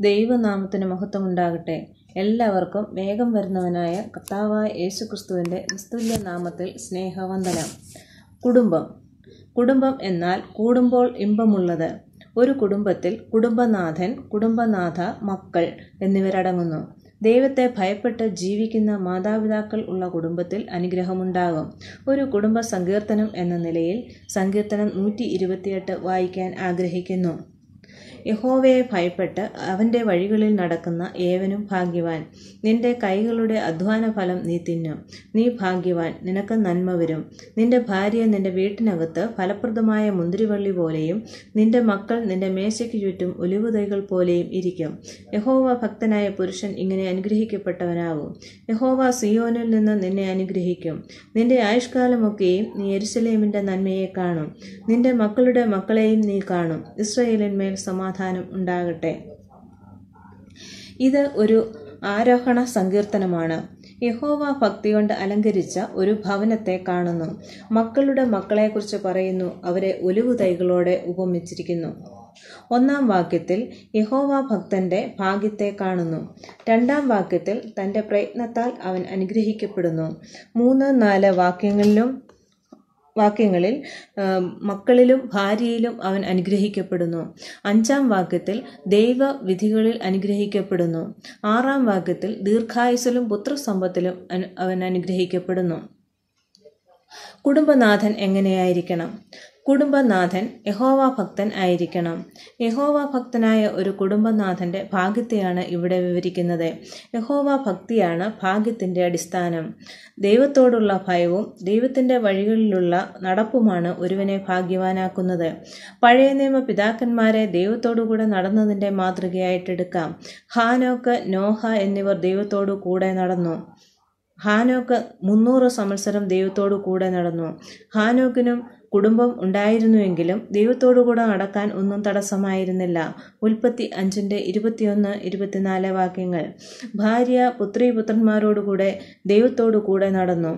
ദൈവനാമത്തിന് മഹത്വമുണ്ടാകട്ടെ എല്ലാവർക്കും വേഗം വരുന്നവനായ കർത്താവായ യേശുക്രിസ്തുവിൻ്റെ നിസ്തുല്യ നാമത്തിൽ സ്നേഹവന്ദനം കുടുംബം കുടുംബം എന്നാൽ കൂടുമ്പോൾ ഇമ്പമുള്ളത് ഒരു കുടുംബത്തിൽ കുടുംബനാഥൻ കുടുംബനാഥ മക്കൾ എന്നിവരടങ്ങുന്നു ദൈവത്തെ ഭയപ്പെട്ട് ജീവിക്കുന്ന മാതാപിതാക്കൾ ഉള്ള കുടുംബത്തിൽ അനുഗ്രഹമുണ്ടാകും ഒരു കുടുംബ സങ്കീർത്തനം എന്ന നിലയിൽ സങ്കീർത്തനം നൂറ്റി ഇരുപത്തിയെട്ട് വായിക്കാൻ ആഗ്രഹിക്കുന്നു യഹോവയെ ഭയപ്പെട്ട് അവൻ്റെ വഴികളിൽ നടക്കുന്ന ഏവനും ഭാഗ്യവാൻ നിന്റെ കൈകളുടെ അധ്വാന ഫലം നീ തിന്നും നീ ഭാഗ്യവാൻ നിനക്ക് നന്മ വരും നിന്റെ ഭാര്യ നിന്റെ വീട്ടിനകത്ത് ഫലപ്രദമായ മുന്തിരിവള്ളി പോലെയും നിന്റെ മക്കൾ നിന്റെ മേശയ്ക്ക് ചുറ്റും ഒലിവുതൈകൾ പോലെയും ഇരിക്കും യഹോവ ഭക്തനായ പുരുഷൻ ഇങ്ങനെ അനുഗ്രഹിക്കപ്പെട്ടവനാകും യഹോവ സിയോനിൽ നിന്ന് നിന്നെ അനുഗ്രഹിക്കും നിന്റെ ആയുഷ്കാലമൊക്കെയും നീ എരുസലേമിന്റെ നന്മയെ കാണും നിന്റെ മക്കളുടെ മക്കളെയും നീ കാണും ഇസ്രയേലിന്മേൽ സമാധാനം ഉണ്ടാകട്ടെ ഇത് ഒരു ആരോഹണ സങ്കീർത്തനമാണ് യഹോവ ഭക്തി കൊണ്ട് അലങ്കരിച്ച ഒരു ഭവനത്തെ കാണുന്നു മക്കളുടെ മക്കളെക്കുറിച്ച് പറയുന്നു അവരെ ഒലിവു തൈകളോടെ ഉപമിച്ചിരിക്കുന്നു ഒന്നാം വാക്യത്തിൽ യഹോവ ഭക്തന്റെ ഭാഗ്യത്തെ കാണുന്നു രണ്ടാം വാക്യത്തിൽ തന്റെ പ്രയത്നത്താൽ അവൻ അനുഗ്രഹിക്കപ്പെടുന്നു മൂന്ന് നാല് വാക്യങ്ങളിലും വാക്യങ്ങളിൽ മക്കളിലും ഭാര്യയിലും അവൻ അനുഗ്രഹിക്കപ്പെടുന്നു അഞ്ചാം വാക്യത്തിൽ ദൈവവിധികളിൽ അനുഗ്രഹിക്കപ്പെടുന്നു ആറാം വാക്യത്തിൽ ദീർഘായുസിലും പുത്രസമ്പത്തിലും അവൻ അനുഗ്രഹിക്കപ്പെടുന്നു കുടുംബനാഥൻ എങ്ങനെയായിരിക്കണം കുടുംബനാഥൻ യഹോവ ഭക്തൻ ആയിരിക്കണം യഹോവ ഭക്തനായ ഒരു കുടുംബനാഥന്റെ ഭാഗ്യത്തെയാണ് ഇവിടെ വിവരിക്കുന്നത് യഹോവ ഭക്തിയാണ് ഭാഗ്യത്തിന്റെ അടിസ്ഥാനം ദൈവത്തോടുള്ള ഭയവും ദൈവത്തിന്റെ വഴികളിലുള്ള നടപ്പുമാണ് ഒരുവനെ ഭാഗ്യവാനാക്കുന്നത് പഴയ നിയമ പിതാക്കന്മാരെ ദൈവത്തോടുകൂടെ നടന്നതിന്റെ മാതൃകയായിട്ടെടുക്കാം ഹാനോക്ക് നോഹ എന്നിവർ ദൈവത്തോടു കൂടെ നടന്നു ഹാനോക്ക് മുന്നൂറ് സംവത്സരം ദൈവത്തോടു കൂടെ നടന്നു ഹാനോക്കിനും കുടുംബം ഉണ്ടായിരുന്നുവെങ്കിലും ദൈവത്തോടുകൂടെ നടക്കാൻ ഒന്നും തടസ്സമായിരുന്നില്ല ഉൽപ്പത്തി അഞ്ചിൻ്റെ ഇരുപത്തിയൊന്ന് ഇരുപത്തിനാല് വാക്യങ്ങൾ ഭാര്യ പുത്രി പുത്രന്മാരോടുകൂടെ ദൈവത്തോടു കൂടെ നടന്നു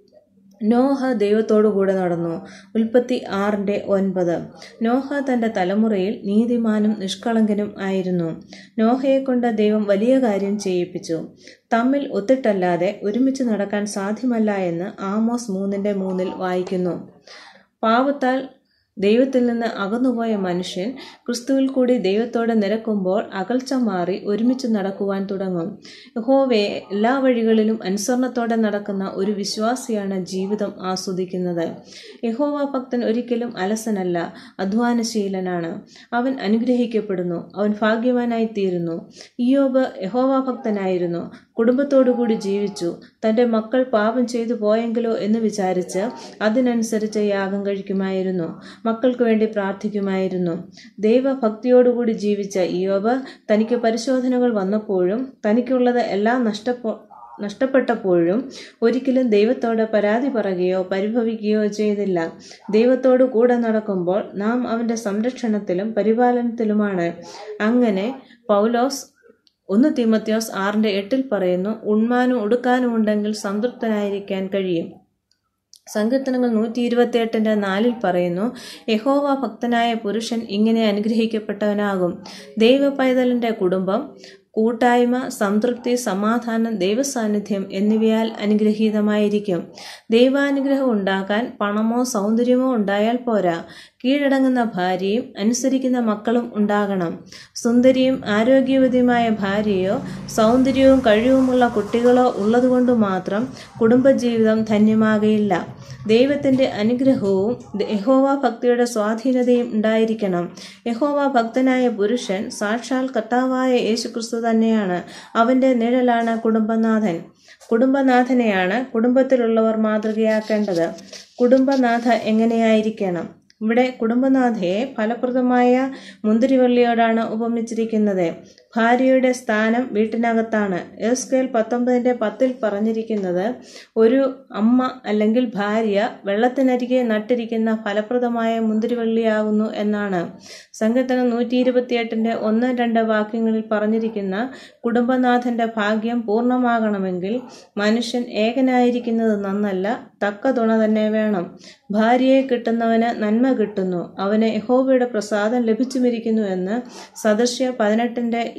നോഹ ദൈവത്തോടു കൂടെ നടന്നു ഉൽപ്പത്തി ആറിൻ്റെ ഒൻപത് നോഹ തൻ്റെ തലമുറയിൽ നീതിമാനും നിഷ്കളങ്കനും ആയിരുന്നു നോഹയെ കൊണ്ട് ദൈവം വലിയ കാര്യം ചെയ്യിപ്പിച്ചു തമ്മിൽ ഒത്തിട്ടല്ലാതെ ഒരുമിച്ച് നടക്കാൻ സാധ്യമല്ല എന്ന് ആമോസ് മൂന്നിൻ്റെ മൂന്നിൽ വായിക്കുന്നു പാവത്താൽ ദൈവത്തിൽ നിന്ന് അകന്നുപോയ മനുഷ്യൻ ക്രിസ്തുവിൽ കൂടി ദൈവത്തോടെ നിരക്കുമ്പോൾ അകൽച്ച മാറി ഒരുമിച്ച് നടക്കുവാൻ തുടങ്ങും യഹോവയെ എല്ലാ വഴികളിലും അനുസരണത്തോടെ നടക്കുന്ന ഒരു വിശ്വാസിയാണ് ജീവിതം ആസ്വദിക്കുന്നത് യഹോവ ഭക്തൻ ഒരിക്കലും അലസനല്ല അധ്വാനശീലനാണ് അവൻ അനുഗ്രഹിക്കപ്പെടുന്നു അവൻ ഭാഗ്യവാനായി തീരുന്നു ഇയോബ് യഹോവ ഭക്തനായിരുന്നു കുടുംബത്തോടുകൂടി ജീവിച്ചു തൻ്റെ മക്കൾ പാപം ചെയ്തു പോയെങ്കിലോ എന്ന് വിചാരിച്ച് അതിനനുസരിച്ച് യാഗം കഴിക്കുമായിരുന്നു മക്കൾക്ക് വേണ്ടി പ്രാർത്ഥിക്കുമായിരുന്നു ദൈവഭക്തിയോടുകൂടി ജീവിച്ച ഇയോബ് തനിക്ക് പരിശോധനകൾ വന്നപ്പോഴും തനിക്കുള്ളത് എല്ലാം നഷ്ടപ്പോ നഷ്ടപ്പെട്ടപ്പോഴും ഒരിക്കലും ദൈവത്തോട് പരാതി പറയുകയോ പരിഭവിക്കുകയോ ചെയ്തില്ല ദൈവത്തോട് കൂടെ നടക്കുമ്പോൾ നാം അവൻ്റെ സംരക്ഷണത്തിലും പരിപാലനത്തിലുമാണ് അങ്ങനെ പൗലോസ് ഒന്ന് തിമത്യോസ് ആറിൻ്റെ എട്ടിൽ പറയുന്നു ഉണ്മാനും ഉടുക്കാനും ഉണ്ടെങ്കിൽ സംതൃപ്തനായിരിക്കാൻ കഴിയും സങ്കീർത്തനങ്ങൾ നൂറ്റി ഇരുപത്തിയെട്ടിൻ്റെ നാലിൽ പറയുന്നു യഹോവ ഭക്തനായ പുരുഷൻ ഇങ്ങനെ അനുഗ്രഹിക്കപ്പെട്ടവനാകും ദൈവ പൈതലിൻ്റെ കുടുംബം കൂട്ടായ്മ സംതൃപ്തി സമാധാനം ദൈവസാന്നിധ്യം എന്നിവയാൽ അനുഗ്രഹീതമായിരിക്കും ദൈവാനുഗ്രഹം ഉണ്ടാക്കാൻ പണമോ സൗന്ദര്യമോ ഉണ്ടായാൽ പോരാ കീഴടങ്ങുന്ന ഭാര്യയും അനുസരിക്കുന്ന മക്കളും ഉണ്ടാകണം സുന്ദരിയും ആരോഗ്യവതിയുമായ ഭാര്യയോ സൗന്ദര്യവും കഴിവുമുള്ള കുട്ടികളോ ഉള്ളതുകൊണ്ട് മാത്രം കുടുംബജീവിതം ധന്യമാകയില്ല ദൈവത്തിൻ്റെ അനുഗ്രഹവും യഹോവ ഭക്തിയുടെ സ്വാധീനതയും ഉണ്ടായിരിക്കണം യഹോവ ഭക്തനായ പുരുഷൻ സാക്ഷാൽ കർത്താവായ യേശുക്രിസ്തു തന്നെയാണ് അവൻ്റെ നിഴലാണ് കുടുംബനാഥൻ കുടുംബനാഥനെയാണ് കുടുംബത്തിലുള്ളവർ മാതൃകയാക്കേണ്ടത് കുടുംബനാഥ എങ്ങനെയായിരിക്കണം ഇവിടെ കുടുംബനാഥയെ ഫലപ്രദമായ മുന്തിരിവള്ളിയോടാണ് ഉപമിച്ചിരിക്കുന്നത് ഭാര്യയുടെ സ്ഥാനം വീട്ടിനകത്താണ് എസ്കേൽ പത്തൊമ്പതിൻ്റെ പത്തിൽ പറഞ്ഞിരിക്കുന്നത് ഒരു അമ്മ അല്ലെങ്കിൽ ഭാര്യ വെള്ളത്തിനരികെ നട്ടിരിക്കുന്ന ഫലപ്രദമായ മുന്തിരിവള്ളിയാകുന്നു എന്നാണ് സങ്കീർത്തനം നൂറ്റി ഇരുപത്തിയെട്ടിൻ്റെ ഒന്ന് രണ്ട് വാക്യങ്ങളിൽ പറഞ്ഞിരിക്കുന്ന കുടുംബനാഥന്റെ ഭാഗ്യം പൂർണ്ണമാകണമെങ്കിൽ മനുഷ്യൻ ഏകനായിരിക്കുന്നത് നന്നല്ല തക്ക തുണ തന്നെ വേണം ഭാര്യയെ കിട്ടുന്നവന് നന്മ കിട്ടുന്നു അവന് യഹോവയുടെ പ്രസാദം ലഭിച്ചുമിരിക്കുന്നു എന്ന് സദൃശ്യ പതിനെട്ടിൻ്റെ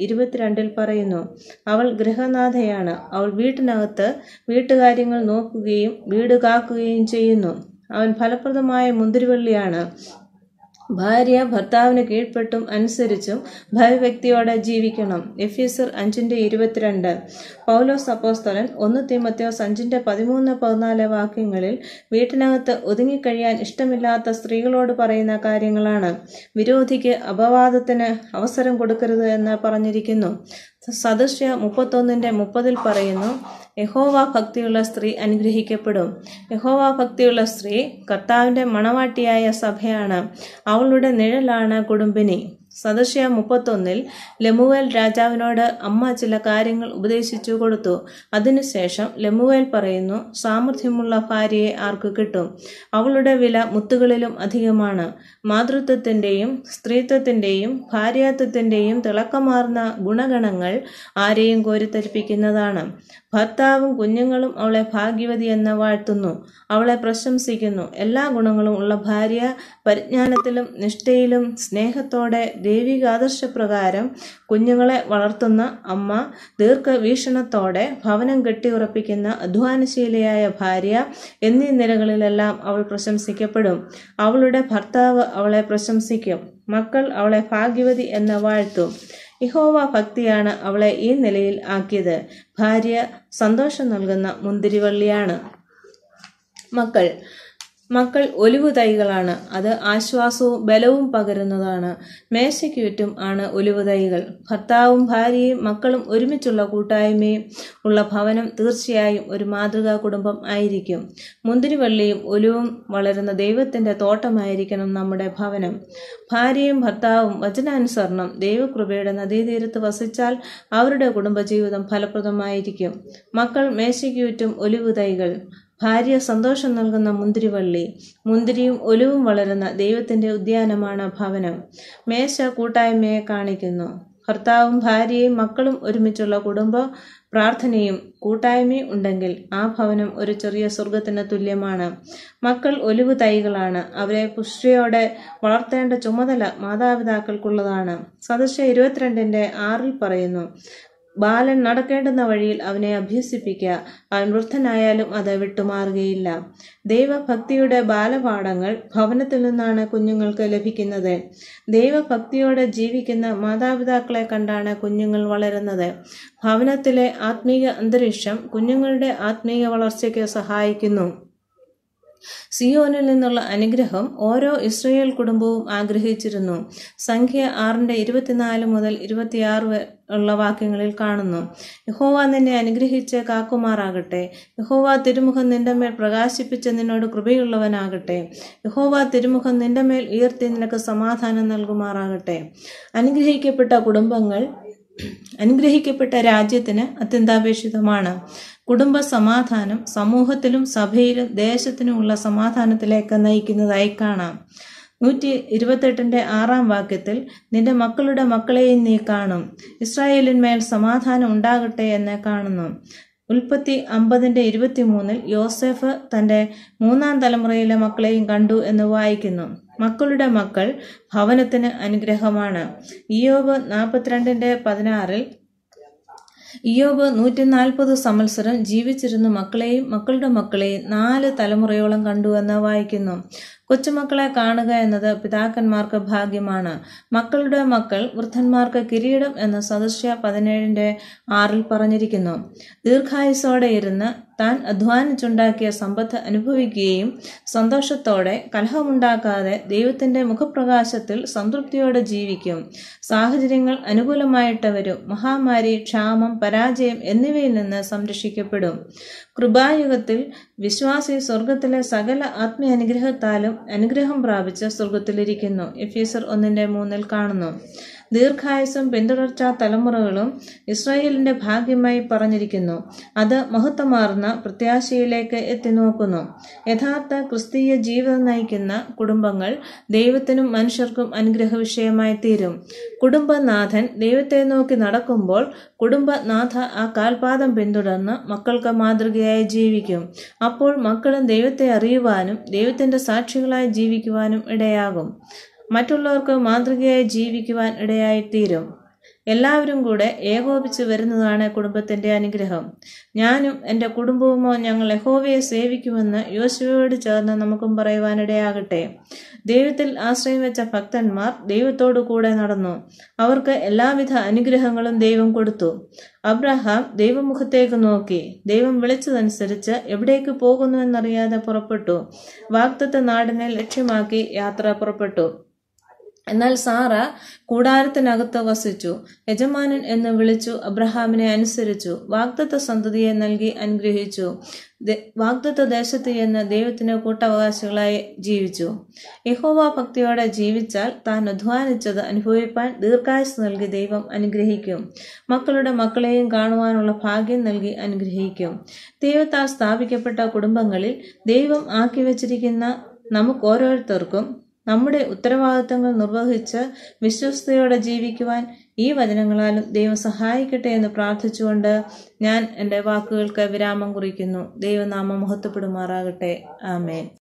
ഇരുപത്തിരണ്ടിൽ പറയുന്നു അവൾ ഗൃഹനാഥയാണ് അവൾ വീട്ടിനകത്ത് വീട്ടുകാര്യങ്ങൾ നോക്കുകയും വീട് കാക്കുകയും ചെയ്യുന്നു അവൻ ഫലപ്രദമായ മുന്തിരിവള്ളിയാണ് ഭാര്യ ഭർത്താവിന് കീഴ്പ്പെട്ടും അനുസരിച്ചും ഭയഭക്തിയോടെ ജീവിക്കണം എഫീസർ അഞ്ചിന്റെ ഇരുപത്തിരണ്ട് പൗലോസ് അപ്പോസ്തലൻ ഒന്ന് തീമത്യോസ് അഞ്ചിന്റെ പതിമൂന്ന് പതിനാല് വാക്യങ്ങളിൽ വീട്ടിനകത്ത് ഒതുങ്ങിക്കഴിയാൻ ഇഷ്ടമില്ലാത്ത സ്ത്രീകളോട് പറയുന്ന കാര്യങ്ങളാണ് വിരോധിക്ക് അപവാദത്തിന് അവസരം കൊടുക്കരുത് എന്ന് പറഞ്ഞിരിക്കുന്നു സദൃശ്യ മുപ്പത്തൊന്നിന്റെ മുപ്പതിൽ പറയുന്നു യഹോവ ഭക്തിയുള്ള സ്ത്രീ അനുഗ്രഹിക്കപ്പെടും യഹോവ ഭക്തിയുള്ള സ്ത്രീ കർത്താവിന്റെ മണവാട്ടിയായ സഭയാണ് അവളുടെ നിഴലാണ് കുടുംബിനി സദസ്യ മുപ്പത്തൊന്നിൽ ലമുവേൽ രാജാവിനോട് അമ്മ ചില കാര്യങ്ങൾ ഉപദേശിച്ചു കൊടുത്തു അതിനുശേഷം ലമുവേൽ പറയുന്നു സാമർഥ്യമുള്ള ഭാര്യയെ ആർക്ക് കിട്ടും അവളുടെ വില മുത്തുകളിലും അധികമാണ് മാതൃത്വത്തിൻ്റെയും സ്ത്രീത്വത്തിൻ്റെയും ഭാര്യാത്വത്തിൻ്റെയും തിളക്കമാർന്ന ഗുണഗണങ്ങൾ ആരെയും കോരിത്തരിപ്പിക്കുന്നതാണ് ഭർത്താവും കുഞ്ഞുങ്ങളും അവളെ ഭാഗ്യവതി എന്ന് വാഴ്ത്തുന്നു അവളെ പ്രശംസിക്കുന്നു എല്ലാ ഗുണങ്ങളും ഉള്ള ഭാര്യ പരിജ്ഞാനത്തിലും നിഷ്ഠയിലും സ്നേഹത്തോടെ ദൈവിക ആദർശപ്രകാരം കുഞ്ഞുങ്ങളെ വളർത്തുന്ന അമ്മ ദീർഘവീക്ഷണത്തോടെ ഭവനം കെട്ടിയുറപ്പിക്കുന്ന അധ്വാനശീലയായ ഭാര്യ എന്നീ നിലകളിലെല്ലാം അവൾ പ്രശംസിക്കപ്പെടും അവളുടെ ഭർത്താവ് അവളെ പ്രശംസിക്കും മക്കൾ അവളെ ഭാഗ്യവതി എന്ന് വാഴ്ത്തും യഹോവ ഭക്തിയാണ് അവളെ ഈ നിലയിൽ ആക്കിയത് ഭാര്യ സന്തോഷം നൽകുന്ന മുന്തിരിവള്ളിയാണ് മക്കൾ മക്കൾ ഒലിവു തൈകളാണ് അത് ആശ്വാസവും ബലവും പകരുന്നതാണ് മേശയ്ക്ക് ചുറ്റും ആണ് ഒലിവു തൈകൾ ഭർത്താവും ഭാര്യയും മക്കളും ഒരുമിച്ചുള്ള കൂട്ടായ്മയും ഉള്ള ഭവനം തീർച്ചയായും ഒരു മാതൃകാ കുടുംബം ആയിരിക്കും മുന്തിരിവള്ളിയും ഒലിവും വളരുന്ന ദൈവത്തിന്റെ തോട്ടമായിരിക്കണം നമ്മുടെ ഭവനം ഭാര്യയും ഭർത്താവും വചനാനുസരണം ദൈവകൃപയുടെ നദീതീരത്ത് വസിച്ചാൽ അവരുടെ കുടുംബജീവിതം ഫലപ്രദമായിരിക്കും മക്കൾ മേശയ്ക്ക് ചുറ്റും ഒലിവു തൈകൾ ഭാര്യ സന്തോഷം നൽകുന്ന മുന്തിരിവള്ളി മുന്തിരിയും ഒലിവും വളരുന്ന ദൈവത്തിന്റെ ഉദ്യാനമാണ് ഭവനം മേശ കൂട്ടായ്മയെ കാണിക്കുന്നു ഭർത്താവും ഭാര്യയും മക്കളും ഒരുമിച്ചുള്ള കുടുംബ പ്രാർത്ഥനയും കൂട്ടായ്മയും ഉണ്ടെങ്കിൽ ആ ഭവനം ഒരു ചെറിയ സ്വർഗത്തിന് തുല്യമാണ് മക്കൾ ഒലിവ് തൈകളാണ് അവരെ പുഷ്ടിയോടെ വളർത്തേണ്ട ചുമതല മാതാപിതാക്കൾക്കുള്ളതാണ് സദസ്യ ഇരുപത്തിരണ്ടിന്റെ ആറിൽ പറയുന്നു ബാലൻ നടക്കേണ്ടുന്ന വഴിയിൽ അവനെ അഭ്യസിപ്പിക്കുക അവൻ വൃദ്ധനായാലും അത് വിട്ടുമാറുകയില്ല ദൈവഭക്തിയുടെ ബാലപാഠങ്ങൾ ഭവനത്തിൽ നിന്നാണ് കുഞ്ഞുങ്ങൾക്ക് ലഭിക്കുന്നത് ദൈവഭക്തിയോടെ ജീവിക്കുന്ന മാതാപിതാക്കളെ കണ്ടാണ് കുഞ്ഞുങ്ങൾ വളരുന്നത് ഭവനത്തിലെ ആത്മീയ അന്തരീക്ഷം കുഞ്ഞുങ്ങളുടെ ആത്മീയ വളർച്ചയ്ക്ക് സഹായിക്കുന്നു സിയോനിൽ നിന്നുള്ള അനുഗ്രഹം ഓരോ ഇസ്രയേൽ കുടുംബവും ആഗ്രഹിച്ചിരുന്നു സംഖ്യ ആറിന്റെ ഇരുപത്തിനാല് മുതൽ ഇരുപത്തിയാറ് ഉള്ള വാക്യങ്ങളിൽ കാണുന്നു യഹോവ നിന്നെ അനുഗ്രഹിച്ച് കാക്കുമാറാകട്ടെ യഹോവ തിരുമുഖം നിന്റെ മേൽ പ്രകാശിപ്പിച്ച് നിന്നോട് കൃപയുള്ളവനാകട്ടെ യഹോവ തിരുമുഖം നിന്റെ മേൽ ഉയർത്തി നിനക്ക് സമാധാനം നൽകുമാറാകട്ടെ അനുഗ്രഹിക്കപ്പെട്ട കുടുംബങ്ങൾ അനുഗ്രഹിക്കപ്പെട്ട രാജ്യത്തിന് അത്യന്താപേക്ഷിതമാണ് കുടുംബ സമാധാനം സമൂഹത്തിലും സഭയിലും ദേശത്തിനുമുള്ള സമാധാനത്തിലേക്ക് നയിക്കുന്നതായി കാണാം നൂറ്റി ഇരുപത്തെട്ടിന്റെ ആറാം വാക്യത്തിൽ നിന്റെ മക്കളുടെ മക്കളെയും നീ കാണും ഇസ്രായേലിന്മേൽ സമാധാനം ഉണ്ടാകട്ടെ എന്ന് കാണുന്നു ഉൽപ്പത്തി അമ്പതിന്റെ ഇരുപത്തിമൂന്നിൽ യോസെഫ് തന്റെ മൂന്നാം തലമുറയിലെ മക്കളെയും കണ്ടു എന്ന് വായിക്കുന്നു മക്കളുടെ മക്കൾ ഭവനത്തിന് അനുഗ്രഹമാണ് ഇയോബ് നാൽപ്പത്തിരണ്ടിന്റെ പതിനാറിൽ ഇയോബ് നൂറ്റി നാൽപ്പത് സംവത്സരം ജീവിച്ചിരുന്ന മക്കളെയും മക്കളുടെ മക്കളെയും നാല് തലമുറയോളം കണ്ടുവെന്ന് വായിക്കുന്നു കൊച്ചുമക്കളെ കാണുക എന്നത് പിതാക്കന്മാർക്ക് ഭാഗ്യമാണ് മക്കളുടെ മക്കൾ വൃദ്ധന്മാർക്ക് കിരീടം എന്ന സദസ്യ പതിനേഴിന്റെ ആറിൽ പറഞ്ഞിരിക്കുന്നു ദീർഘായുസോടെ ഇരുന്ന് താൻ അധ്വാനിച്ചുണ്ടാക്കിയ സമ്പത്ത് അനുഭവിക്കുകയും സന്തോഷത്തോടെ കലഹമുണ്ടാക്കാതെ ദൈവത്തിന്റെ മുഖപ്രകാശത്തിൽ സംതൃപ്തിയോടെ ജീവിക്കും സാഹചര്യങ്ങൾ അനുകൂലമായിട്ട് വരും മഹാമാരി ക്ഷാമം പരാജയം എന്നിവയിൽ നിന്ന് സംരക്ഷിക്കപ്പെടും കൃപായുഗത്തിൽ വിശ്വാസി സ്വർഗത്തിലെ സകല ആത്മീയ അനുഗ്രഹത്താലും അനുഗ്രഹം പ്രാപിച്ച് സ്വർഗത്തിലിരിക്കുന്നു എഫീസർ ഒന്നിന്റെ മൂന്നിൽ കാണുന്നു ദീർഘായുസും പിന്തുടർച്ചാ തലമുറകളും ഇസ്രായേലിന്റെ ഭാഗ്യമായി പറഞ്ഞിരിക്കുന്നു അത് മഹത്വമാർന്ന പ്രത്യാശയിലേക്ക് എത്തി നോക്കുന്നു യഥാർത്ഥ ക്രിസ്തീയ ജീവിതം നയിക്കുന്ന കുടുംബങ്ങൾ ദൈവത്തിനും മനുഷ്യർക്കും അനുഗ്രഹ വിഷയമായി തീരും കുടുംബനാഥൻ ദൈവത്തെ നോക്കി നടക്കുമ്പോൾ കുടുംബനാഥ ആ കാൽപാദം പിന്തുടർന്ന് മക്കൾക്ക് മാതൃകയായി ജീവിക്കും അപ്പോൾ മക്കളും ദൈവത്തെ അറിയുവാനും ദൈവത്തിന്റെ സാക്ഷികളായി ജീവിക്കുവാനും ഇടയാകും മറ്റുള്ളവർക്ക് മാതൃകയായി ജീവിക്കുവാൻ ഇടയായിത്തീരും എല്ലാവരും കൂടെ ഏകോപിച്ച് വരുന്നതാണ് കുടുംബത്തിന്റെ അനുഗ്രഹം ഞാനും എൻ്റെ കുടുംബവുമോ ഞങ്ങൾ യഹോവയെ സേവിക്കുമെന്ന് യോശുവയോട് ചേർന്ന് നമുക്കും പറയുവാനിടയാകട്ടെ ദൈവത്തിൽ ആശ്രയം വെച്ച ഭക്തന്മാർ ദൈവത്തോടു കൂടെ നടന്നു അവർക്ക് എല്ലാവിധ അനുഗ്രഹങ്ങളും ദൈവം കൊടുത്തു അബ്രഹാം ദൈവമുഖത്തേക്ക് നോക്കി ദൈവം വിളിച്ചതനുസരിച്ച് എവിടേക്ക് പോകുന്നുവെന്നറിയാതെ പുറപ്പെട്ടു വാഗ്ദത്ത നാടിനെ ലക്ഷ്യമാക്കി യാത്ര പുറപ്പെട്ടു എന്നാൽ സാറ കൂടാരത്തിനകത്ത് വസിച്ചു യജമാനൻ എന്ന് വിളിച്ചു അബ്രഹാമിനെ അനുസരിച്ചു വാഗ്ദത്ത സന്തതിയെ നൽകി അനുഗ്രഹിച്ചു വാഗ്ദത്ത ദേശത്ത് എന്ന് ദൈവത്തിന് കൂട്ടവകാശികളായി ജീവിച്ചു യഹോവ ഭക്തിയോടെ ജീവിച്ചാൽ താൻ അധ്വാനിച്ചത് അനുഭവിപ്പാൻ ദീർഘായുസ് നൽകി ദൈവം അനുഗ്രഹിക്കും മക്കളുടെ മക്കളെയും കാണുവാനുള്ള ഭാഗ്യം നൽകി അനുഗ്രഹിക്കും ദൈവത്താൽ സ്ഥാപിക്കപ്പെട്ട കുടുംബങ്ങളിൽ ദൈവം ആക്കി വച്ചിരിക്കുന്ന നമുക്ക് ഓരോരുത്തർക്കും നമ്മുടെ ഉത്തരവാദിത്തങ്ങൾ നിർവഹിച്ച് വിശ്വസ്തയോടെ ജീവിക്കുവാൻ ഈ വചനങ്ങളാലും ദൈവം സഹായിക്കട്ടെ എന്ന് പ്രാർത്ഥിച്ചുകൊണ്ട് ഞാൻ എൻ്റെ വാക്കുകൾക്ക് വിരാമം കുറിക്കുന്നു ദൈവനാമം മഹത്വപ്പെടുമാറാകട്ടെ ആമേൻ